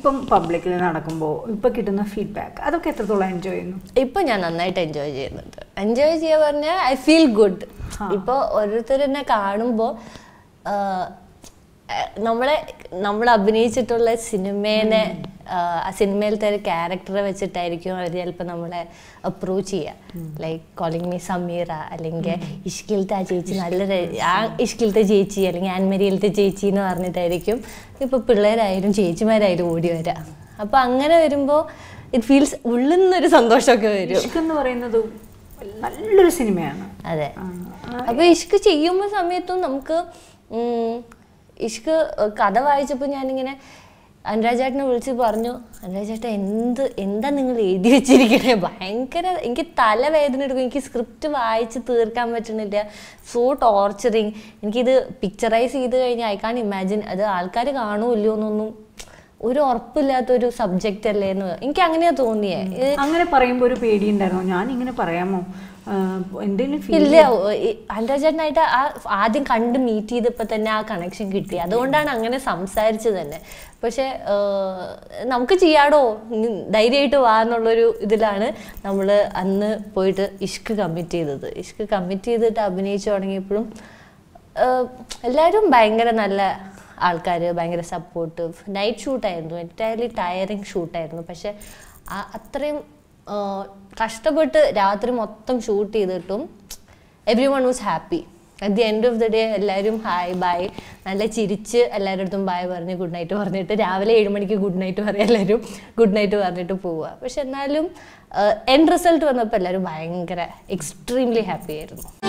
ഇപ്പം പബ്ലിക്കിൽ നടക്കുമ്പോൾ ഇപ്പം കിട്ടുന്ന ഫീഡ്ബാക്ക് അതൊക്കെ എത്രത്തോളം എൻജോയ് ചെയ്യുന്നു ഇപ്പൊ ഞാൻ നന്നായിട്ട് എൻജോയ് ചെയ്യുന്നുണ്ട് എൻജോയ് ചെയ്യാ പറഞ്ഞാൽ ഐ ഫീൽ ഗുഡ് ഇപ്പൊ ഓരോരുത്തർ എന്നെ കാണുമ്പോ ആ, നമ്മളെ നമ്മൾ അഭിനയിച്ചിട്ടുള്ള സിനിമേനെ ആ, ആ സിനിമയിലത്തെ ഒരു ക്യാരക്ടറെ വെച്ചിട്ടായിരിക്കും അവർ ചിലപ്പോൾ നമ്മളെ അപ്രോച്ച് ചെയ്യുക ലൈക്ക് കോളിംഗ് മീ സമീറ അല്ലെങ്കിൽ ഇഷ്കിലത്തെ ആ ചേച്ചി നല്ല ര- ആ ഇഷ്കിലത്തെ ചേച്ചി അല്ലെങ്കിൽ ആൻമരിയിലത്തെ ചേച്ചി എന്ന് പറഞ്ഞിട്ടായിരിക്കും ഇപ്പോൾ പിള്ളേരായാലും ചേച്ചിമാരായാലും ഓടി വരാം അപ്പോൾ അങ്ങനെ വരുമ്പോൾ ഇറ്റ് ഫീൽസ് ഉള്ളിൽ നിന്നൊരു സന്തോഷമൊക്കെ വരും ഇഷ്ക് എന്ന് പറയുന്നത് നല്ലൊരു സിനിമയാണ് അതെ അപ്പൊ ഇഷ്ക് ചെയ്യുമ്പോൾ സമയത്തും നമുക്ക് ഉം, ഇഷ്ക് കഥ വായിച്ചപ്പോൾ ഞാനിങ്ങനെ അനുരാജേട്ടനെ വിളിച്ച് പറഞ്ഞു അനുരാജേട്ടൻ എന്ത് എന്താ നിങ്ങൾ എഴുതി വെച്ചിരിക്കണേ ഭയങ്കര എനിക്ക് തലവേദന എടുക്കും എനിക്ക് സ്ക്രിപ്റ്റ് വായിച്ച് തീർക്കാൻ പറ്റുന്നില്ല സോ ടോർച്ചറിങ് എനിക്കിത് പിക്ചറൈസ് ചെയ്ത് കഴിഞ്ഞാൽ ഐ കാൺ ഇമാജിൻ അത് ആൾക്കാർ കാണുമോ ഇല്ലയോ എന്നൊന്നും ഒരു ഉറപ്പില്ലാത്തൊരു സബ്ജക്റ്റ് അല്ലേ എന്ന് എനിക്ക് അങ്ങനെയാ തോന്നിയേ ഇത് അങ്ങനെ പറയുമ്പോൾ ഒരു പേടിയുണ്ടായിരുന്നോ ഞാൻ ഇങ്ങനെ പറയാമോ എന്തെങ്കിലും ഫീൽ ഇല്ല അനുരാജേട്ടനായിട്ട് ആ ആദ്യം കണ്ട് മീറ്റ് ചെയ്തപ്പോൾ തന്നെ ആ കണക്ഷൻ കിട്ടി അതുകൊണ്ടാണ് അങ്ങനെ സംസാരിച്ചത് തന്നെ പക്ഷെ നമുക്ക് ചെയ്യാടോ നീ ധൈര്യമായിട്ട് വാ എന്നുള്ളൊരു ഇതിലാണ് നമ്മൾ അന്ന് പോയിട്ട് ഇഷ്ക് കമ്മിറ്റ് ചെയ്തത് ഇഷ്ക് കമ്മിറ്റ് ചെയ്തിട്ട് അഭിനയിച്ചു തുടങ്ങിയപ്പോഴും ആഹ് എല്ലാവരും ഭയങ്കര നല്ല ആൾക്കാർ ഭയങ്കര സപ്പോർട്ടീവ് നൈറ്റ് ഷൂട്ടായിരുന്നു എൻറ്റയർലി ടയറിങ് ഷൂട്ടായിരുന്നു പക്ഷെ ആ- അത്രയും ആഹ് കഷ്ടപ്പെട്ട് രാത്രി മൊത്തം ഷൂട്ട് ചെയ്തിട്ടും everyone was happy at the end of the day എല്ലാവരും ഹായ് ബൈ നല്ല ചിരിച്ച് എല്ലാവരുടെ അടുത്തും ബായ് പറഞ്ഞ് ഗുഡ് നൈറ്റ് പറഞ്ഞിട്ട് രാവിലെ ഏഴ് മണിക്ക് ഗുഡ് നൈറ്റ് പറയും എല്ലാവരും ഗുഡ് നൈറ്റ് പറഞ്ഞിട്ട് പോവുക പക്ഷെ എന്നാലും എൻഡ് റിസൾട്ട് വന്നപ്പോൾ എല്ലാവരും ഭയങ്കര എക്സ്ട്രീംലി ഹാപ്പി ആയിരുന്നു